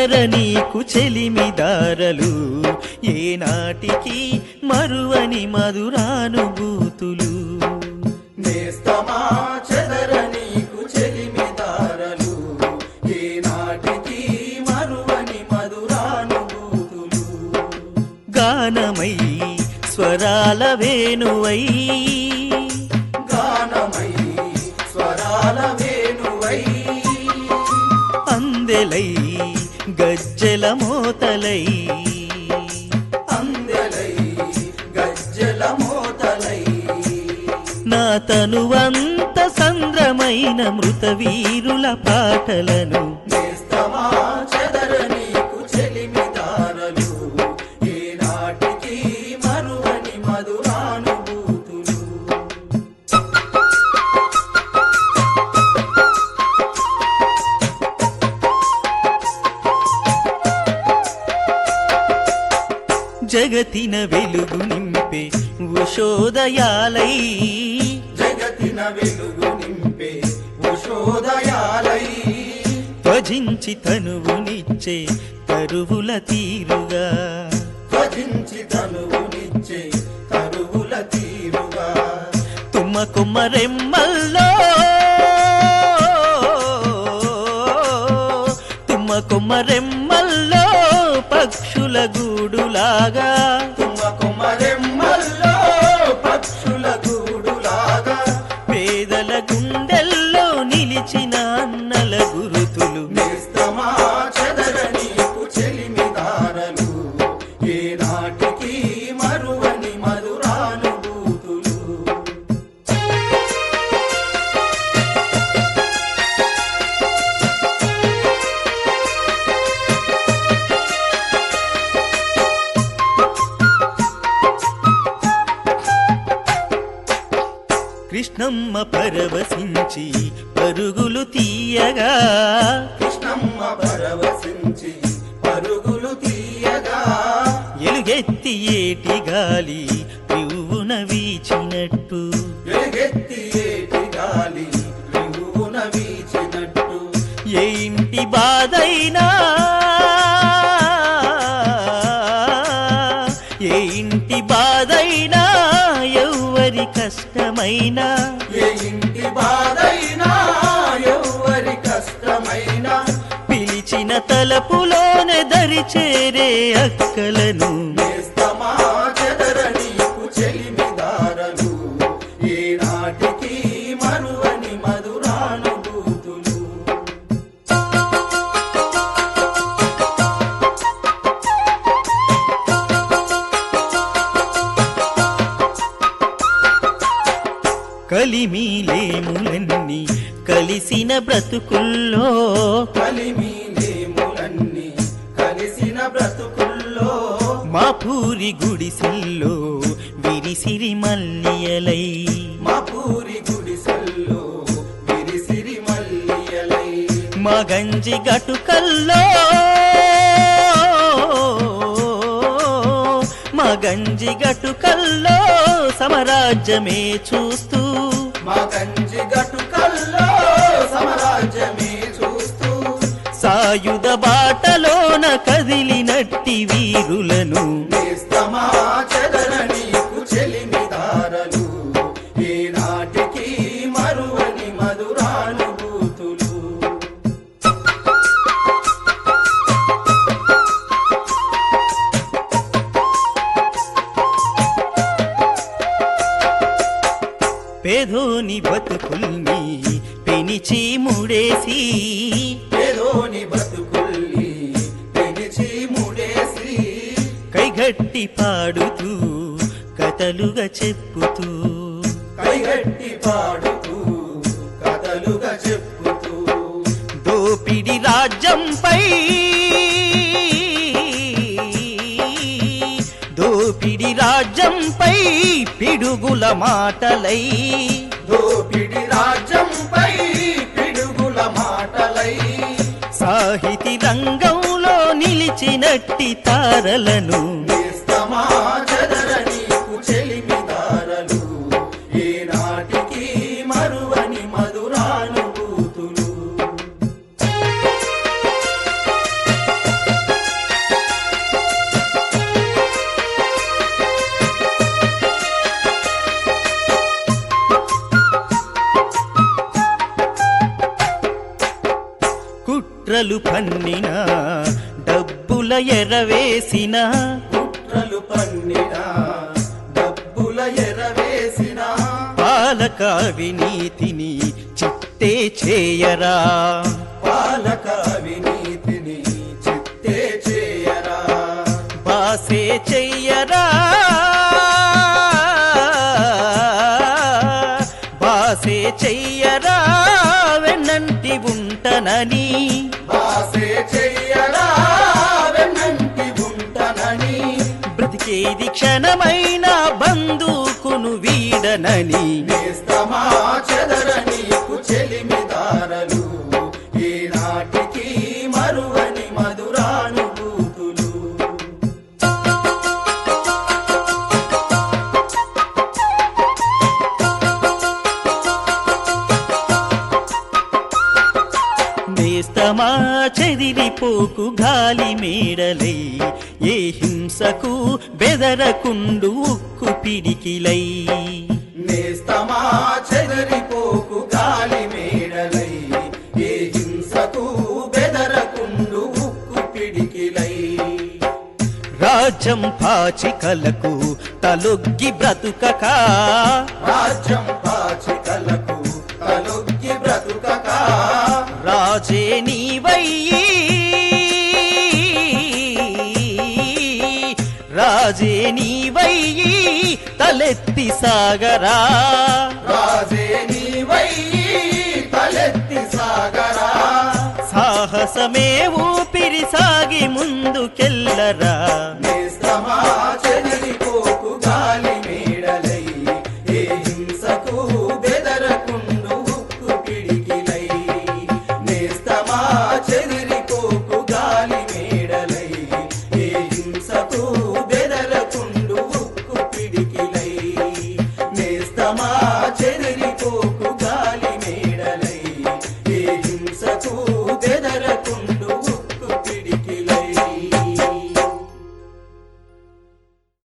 చెదర నీకు చెలిమిదారలు ఏనాటికి మరువని మధురానుభూతులు నేస్తమా చెదర నీకు చెలిమిదారలు ఏనాటికి మరువని మధురానుభూతులు గానమై స్వరాల వేణువై గానమై స్వరాల వేణువై అందెలై గజ్జెల మోతలై అందెలై గజ్జల మోతలై నా తనువంత సంద్రమైన మృత వీరుల పాటలను నేస్తమా చెదర నీకు చెలిమిదారలు ఏనాటికి మరువని మధురానుభూతులు జగతిన వెలుగు నింపే ఉషోదయాలై జగతిన వెలుగు నింపే ఉషోదయాలై త్వజించి తనువునిచ్చే తరువుల తీరుగా త్వజించి తనువునిచ్చే కరువుల తీరుగా తుమ్మ కుమ్మరెమ్మల్లో తుమ్మ కుమ్మరెమ్మల్లో పక్షుల గూడులాగా తుమ్మ కుమరెమ్మల్లో పక్షుల గూడులాగా పేదల గుండెల్లో నిలిచిన అన్నల గురుతులు నేస్తమా చెదర నీకు చెలిమిదారలు ఏనాటికి మరువని మధురానుభూతులు కృష్ణమ్మ పరవశించి పరుగులు తీయగా కృష్ణమ్మ పరవశించి పరుగులు తీయగా ఎలుగెత్తి ఏటి గాలి రివ్వున వీచినట్టు ఎలుగెత్తి ఏటి గాలి రివున వీచినట్టు ఏ ఇంటి బాధైనా ఏ ఇంటి బాధైనా ఎవ్వరి కష్టమైనా ఏ ఇంటి బాధైనా ఎవ్వరి కష్టమైనా పిలిచిన తలపులోనే దరి చేరే అక్కలను నేస్తమా చెదర నీకు చెలిమిదారలు ఏనాటికి మరువని మధురానుభూతులు కలిమిలేములన్నీ కలిసిన బ్రతుకుల్లో కలిమిలేములన్నీ కలిసిన బ్రతుకుల్లో మా పూరి గుడిసెల్లో విరిసిరి మల్లియలై మా పూరి గుడిసెల్లో విరిసిరి మల్లియలై మా గంజి గటుకల్లో మా గంజి గటుకల్లో సమరాజ్యమే చూస్తూ మా కంచి గటుకల్లో సమరాజ్యమే చూస్తూ సాయుధ బాటలోన కదిలినట్టి వీరులను నేస్తమా చెదర నీకు చెలిమిదారలు ఏనాటికి మరువని మధురానుభూతులు పేదోని బతుకుల్ని పెనిచి ముడేసి ఏదోని బతుకుల్ని పెనిచి ముడేసి కైగట్టి పాడుతూ కథలుగా చెప్పుతూ కైగట్టి పాడుతూ కథలుగా చెప్పుతూ దోపిడి రాజ్యంపై దోపిడి రాజ్యంపై పిడుగుల మాటలై దోపిడి రాజ్యంపై పిడుగుల మాటలై సాహితీ రంగంలో నిలిచినట్టి తారలను నేస్తమా చెదర నీకు చెలిమిదారలు ఏనాటికి మరువని మధురానుభూతులు కుట్రలు పన్నిన డబ్బుల ఎరవేసిన కుట్రలు పన్నిన డబ్బుల ఎరవేసిన పాలక అవినీతిని చిత్తే చేయరా పాలక అవినీతిని చిత్తే చేయరా బాసే చెయ్యరా బాసే చెయ్యరా వెన్నంటి ఉంటనని బాసే చెయ్యరా వెన్నంటి ఉంటనని బ్రతికేది క్షణమైన బంధుకును వీడనని నేస్తమా చెదర నీకు చెలిమిదారలు ఈనాటికి మరువని మధురానుభూతులు నేస్తమా చెదిరిపోకు గాలి మేడలై ఏ హింసకు బెదరకుండు ఉక్కు పిడికిలై నేస్తమా చెదరిపోకు గాలి మేడలై ఏ హింసకు బెదరకుండు ఉక్కు పిడికిలై రాజ్యం పాచికలకు తలొగ్గి బ్రతుకక రాజ్యం పాచికలకు తలొగ్గి బ్రతుకక రాజే నీవయ్యి రాజే నీవయ్యి తలెత్తి సాగరా రాజే నీవయ్యి తలెత్తి సాగరా సాహసమే ఊపిరి సాగి ముందుకెళ్ళరా నేస్తమా చెదిరిపోకు గాలి మేడలై ఏ హింసకు బెదరకుండు ఉక్కు పిడికిలై నేస్తమా చెదిరిపోకు గాలి మేడలై ఏ హింసకు బెదరకుండు ఉక్కు పిడికిలై నేస్తమా చెదిరి